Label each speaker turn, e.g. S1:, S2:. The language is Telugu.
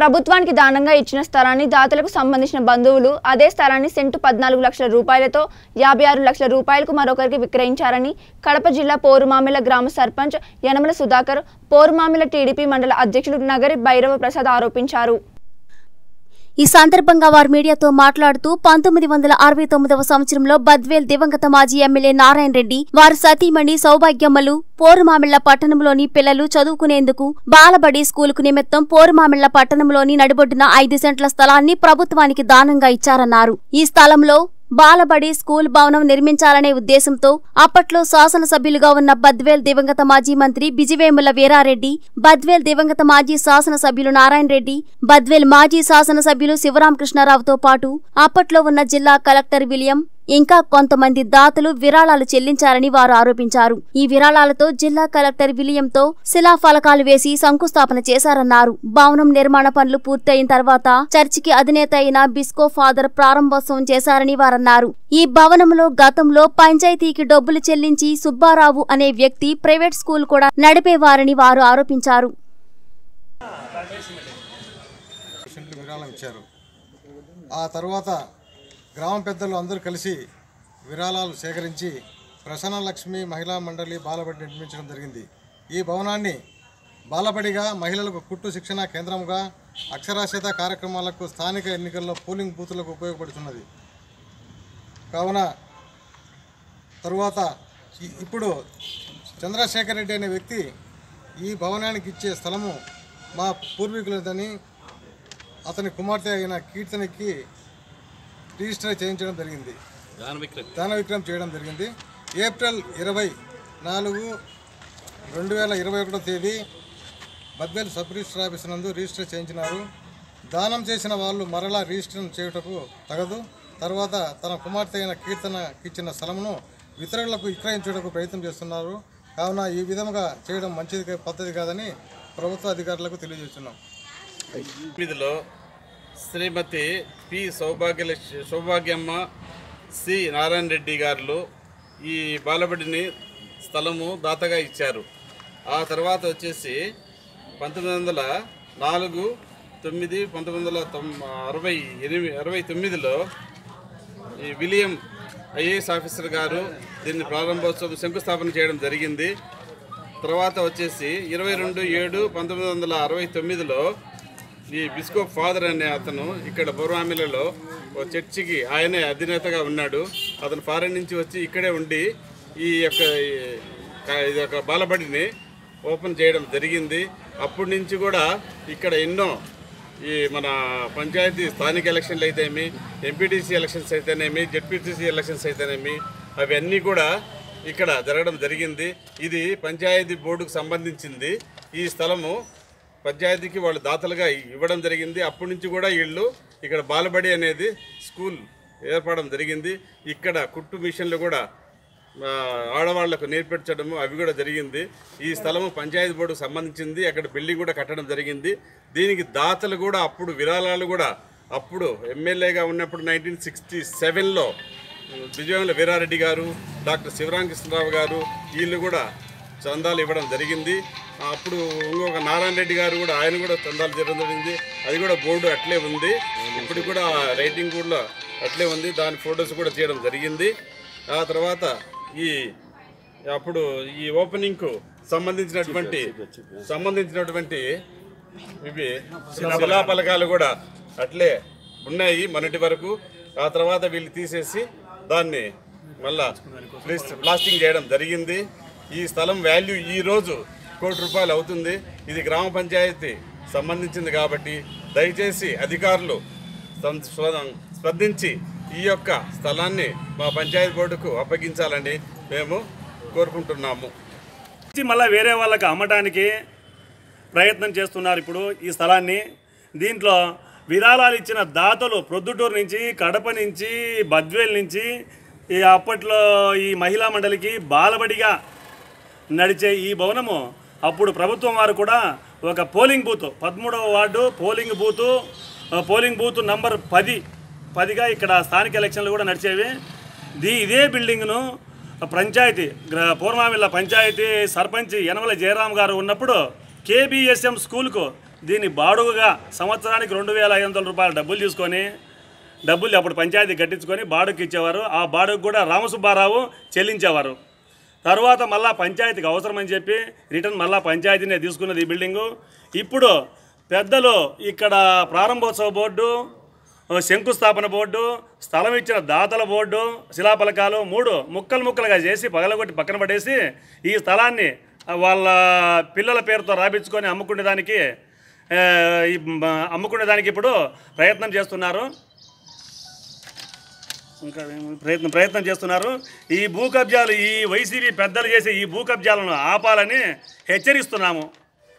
S1: ప్రభుత్వానికి దానంగా ఇచ్చిన స్థలాన్ని దాతలకు సంబంధించిన బంధువులు అదే స్థలాన్ని సెంటు పద్నాలుగు లక్షల రూపాయలతో యాభై ఆరు లక్షల రూపాయలకు మరొకరికి విక్రయించారని కడప జిల్లా పోరుమామిల గ్రామ సర్పంచ్ యనమల సుధాకర్ పోరుమామిల టీడీపీ మండల అధ్యక్షుడు నగరి భైరవ ప్రసాద్ ఆరోపించారు
S2: ఈ సందర్భంగా వారు మీడియాతో మాట్లాడుతూ పంతొమ్మిది వందల అరవై తొమ్మిదవ సంవత్సరంలో బద్వేల్ దివంగత మాజీ ఎమ్మెల్యే నారాయణ రెడ్డి వారి సతీమణి సౌభాగ్యమ్మలు పోరుమామిళ్ల పట్టణంలోని పిల్లలు చదువుకునేందుకు బాలబడి స్కూలుకు నిమిత్తం పోరుమామిళ్ల పట్టణంలోని నడిబొడ్డున ఐదు సెంట్ల స్థలాన్ని ప్రభుత్వానికి దానంగా ఇచ్చారన్నారు ఈ స్థలంలో బాలబడి స్కూల్ భవనం నిర్మించాలనే ఉద్దేశంతో అప్పట్లో శాసనసభ్యులుగా ఉన్న బద్వేల్ దివంగత మాజీ మంత్రి బిజివేముల వీరారెడ్డి బద్వేల్ దివంగత మాజీ శాసనసభ్యులు నారాయణ రెడ్డి బద్వేల్ మాజీ శాసనసభ్యులు శివరామకృష్ణారావుతో పాటు అప్పట్లో ఉన్న జిల్లా కలెక్టర్ విలియం ఇంకా కొంతమంది దాతలు విరాళాలు చెల్లించారని వారు ఆరోపించారు ఈ విరాళాలతో జిల్లా కలెక్టర్ విలియంతో శిలాఫలకాలు వేసి శంకుస్థాపన చేశారన్నారు భవనం నిర్మాణ పనులు పూర్తయిన తర్వాత చర్చికి అధినేత అయిన బిస్కో ఫాదర్ ప్రారంభోత్సవం చేశారని వారన్నారు ఈ భవనంలో గతంలో పంచాయతీకి డబ్బులు చెల్లించి సుబ్బారావు అనే వ్యక్తి ప్రైవేట్ స్కూల్ కూడా నడిపేవారని వారు ఆరోపించారు
S3: సెంట్లు విరాళం ఇచ్చారు ఆ తర్వాత గ్రామ పెద్దలు అందరూ కలిసి విరాళాలు సేకరించి ప్రసన్న లక్ష్మి మహిళా మండలి బాలబడి నిర్మించడం జరిగింది ఈ భవనాన్ని బాలబడిగా మహిళలకు కుట్టు శిక్షణ కేంద్రంగా అక్షరాస్యత కార్యక్రమాలకు స్థానిక ఎన్నికల్లో పోలింగ్ బూతులకు ఉపయోగపడుతున్నది కావున తరువాత ఇ- ఇప్పుడు చంద్రశేఖర్ రెడ్డి అనే వ్యక్తి ఈ భవనానికి ఇచ్చే స్థలము మా పూర్వీకులదని అతని కుమార్తె అయిన కీర్తనకి రిజిస్టర్ చేయించడం జరిగింది దాన విక్రయం చేయడం జరిగింది ఏప్రిల్ ఇరవై నాలుగు రెండు వేల ఇరవై ఒకటో తేదీ బద్వేల్ సబ్ రిజిస్టర్ ఆఫీస్ నందు రిజిస్టర్ చేయించినారు దానం చేసిన వాళ్ళు మరలా రిజిస్టర్ చేయుటకు తగదు తర్వాత తన కుమార్తె అయిన కీర్తనకి ఇచ్చిన స్థలమును ఇతరులకు విక్రయించుటకు ప్రయత్నం చేస్తున్నారు కావున ఈ విధముగా చేయడం మంచిది కా- పద్ధతి కాదని ప్రభుత్వ అధికారులకు తెలియజేస్తున్నాం
S4: ఎనిమిదిలో శ్రీమతి పి సౌభాగ్య సౌభాగ్యమ్మ సి నారాయణ రెడ్డి గారు ఈ బాలబడిని స్థలము దాతగా ఇచ్చారు ఆ తర్వాత వచ్చేసి పంతొమ్మిది వందల నాలుగు తొమ్మిది పంతొమ్మిది వందల తొమ్ అరవై ఎనిమిది అరవై తొమ్మిదిలో ఈ విలియం ఐఏఎస్ ఆఫీసర్ గారు దీన్ని ప్రారంభోత్సవం శంకుస్థాపన చేయడం జరిగింది తర్వాత వచ్చేసి ఇరవై రెండు ఏడు పంతొమ్మిది వందల అరవై తొమ్మిదిలో ఈ బిస్కోప్ ఫాదర్ అనే అతను ఇక్కడ పూర్వామిలలో ఓ చర్చికి ఆయనే అధినేతగా ఉన్నాడు అతను ఫారెన్ నుంచి వచ్చి ఇక్కడే ఉండి ఈ యొక్క ఈ క- ఇది యొక్క బాలబడిని ఓపెన్ చేయడం జరిగింది అప్పటి నుంచి కూడా ఇక్కడ ఎన్నో ఈ మన పంచాయతీ స్థానిక ఎలక్షన్లు అయితేనేమి ఎంపీటీసీ ఎలక్షన్స్ అయితేనేమి జెడ్పీటీసీ ఎలక్షన్స్ అయితేనేమి అవన్నీ కూడా ఇక్కడ జరగడం జరిగింది ఇది పంచాయతీ బోర్డుకు సంబంధించింది ఈ స్థలము పంచాయతీకి వాళ్ళు దాతలుగా ఇవ్వడం జరిగింది అప్పటి నుంచి కూడా వీళ్ళు ఇక్కడ బాలబడి అనేది స్కూల్ ఏర్పడడం జరిగింది ఇక్కడ కుట్టు మిషన్లు కూడా ఆ, ఆడవాళ్లకు నేర్పించడము అవి కూడా జరిగింది ఈ స్థలము పంచాయతీ బోర్డుకు సంబంధించింది అక్కడ బిల్డింగ్ కూడా కట్టడం జరిగింది దీనికి దాతలు కూడా అప్పుడు విరాళాలు కూడా అప్పుడు ఎమ్మెల్యేగా ఉన్నప్పుడు నైన్టీన్ సిక్స్టీ సెవెన్లో విజయవంల వీరారెడ్డి గారు డాక్టర్ శివరామకృష్ణరావు గారు వీళ్ళు కూడా చందాలు ఇవ్వడం జరిగింది అప్పుడు ఇంకొక నారాయణ రెడ్డి గారు కూడా ఆయన కూడా చందాలు చేయడం జరిగింది అది కూడా బోర్డు అట్లే ఉంది ఇప్పుడు కూడా రైటింగ్ కూడా అట్లే ఉంది దాని ఫొటోస్ కూడా తీయడం జరిగింది ఆ తర్వాత ఈ అప్పుడు ఈ ఓపెనింగ్కు సంబంధించినటువంటి సంబంధించినటువంటి ఇవి శిలాఫలకాలు కూడా అట్లే ఉన్నాయి మొన్నటి వరకు ఆ తర్వాత వీళ్ళు తీసేసి దాన్ని మళ్ళా ప్లాస్- ప్లాస్టింగ్ చేయడం జరిగింది ఈ స్థలం వాల్యూ ఈ రోజు కోటి రూపాయలు అవుతుంది ఇది గ్రామ పంచాయతీ సంబంధించింది కాబట్టి దయచేసి అధికారులు సం- స్వ- స్పందించి ఈ యొక్క స్థలాన్ని మా పంచాయతీ బోర్డుకు అప్పగించాలని మేము కోరుకుంటున్నాము
S5: ఇచ్చి మళ్ళీ వేరే వాళ్ళకి అమ్మటానికి ప్రయత్నం చేస్తున్నారు ఇప్పుడు ఈ స్థలాన్ని దీంట్లో విరాళాలు ఇచ్చిన దాతలు ప్రొద్దుటూరు నుంచి కడప నుంచి బద్వేల్ నుంచి ఈ అప్పట్లో ఈ మహిళా మండలికి బాలబడిగా నడిచే ఈ భవనము అప్పుడు ప్రభుత్వం వారు కూడా ఒక పోలింగ్ బూత్ పదమూడవ వార్డు పోలింగ్ బూతు ఆ, పోలింగ్ బూత్ నంబర్ పది పదిగా ఇక్కడ స్థానిక ఎలక్షన్లు కూడా నడిచేవి దీ ఇదే బిల్డింగ్ను పంచాయతీ గ్ర పూర్మామిల్ల పంచాయతీ సర్పంచ్ యనమల జయరాం గారు ఉన్నప్పుడు కేబిఎస్ఎం స్కూల్కు దీన్ని బాడుగుగా సంవత్సరానికి రెండు వేల ఐదు వందల రూపాయల డబ్బులు తీసుకొని డబ్బులు అప్పుడు పంచాయతీ కట్టించుకొని బాడుగుకి ఇచ్చేవారు ఆ బాడుగు కూడా రామసుబ్బారావు చెల్లించేవారు తర్వాత మళ్ళా పంచాయతీకి అవసరమని చెప్పి రిటర్న్ మళ్ళా పంచాయతీనే తీసుకున్నది ఈ బిల్డింగు ఇప్పుడు పెద్దలు ఇక్కడ ప్రారంభోత్సవ బోర్డు శంకుస్థాపన బోర్డు స్థలం ఇచ్చిన దాతల బోర్డు శిలాఫలకాలు మూడు ముక్కలు ముక్కలుగా చేసి పగలగొట్టి పక్కన పడేసి ఈ స్థలాన్ని వాళ్ళ పిల్లల పేరుతో రాపించుకొని అమ్ముకునేదానికి ఆ, ఈ మ- అమ్ముకునేదానికి ఇప్పుడు ప్రయత్నం చేస్తున్నారు ఇంకా ఏం ప్రయత్నం ప్రయత్నం చేస్తున్నారు ఈ భూ కబ్జాలు ఈ వైసీపీ పెద్దలు చేసే ఈ భూ కబ్జాలను ఆపాలని హెచ్చరిస్తున్నాము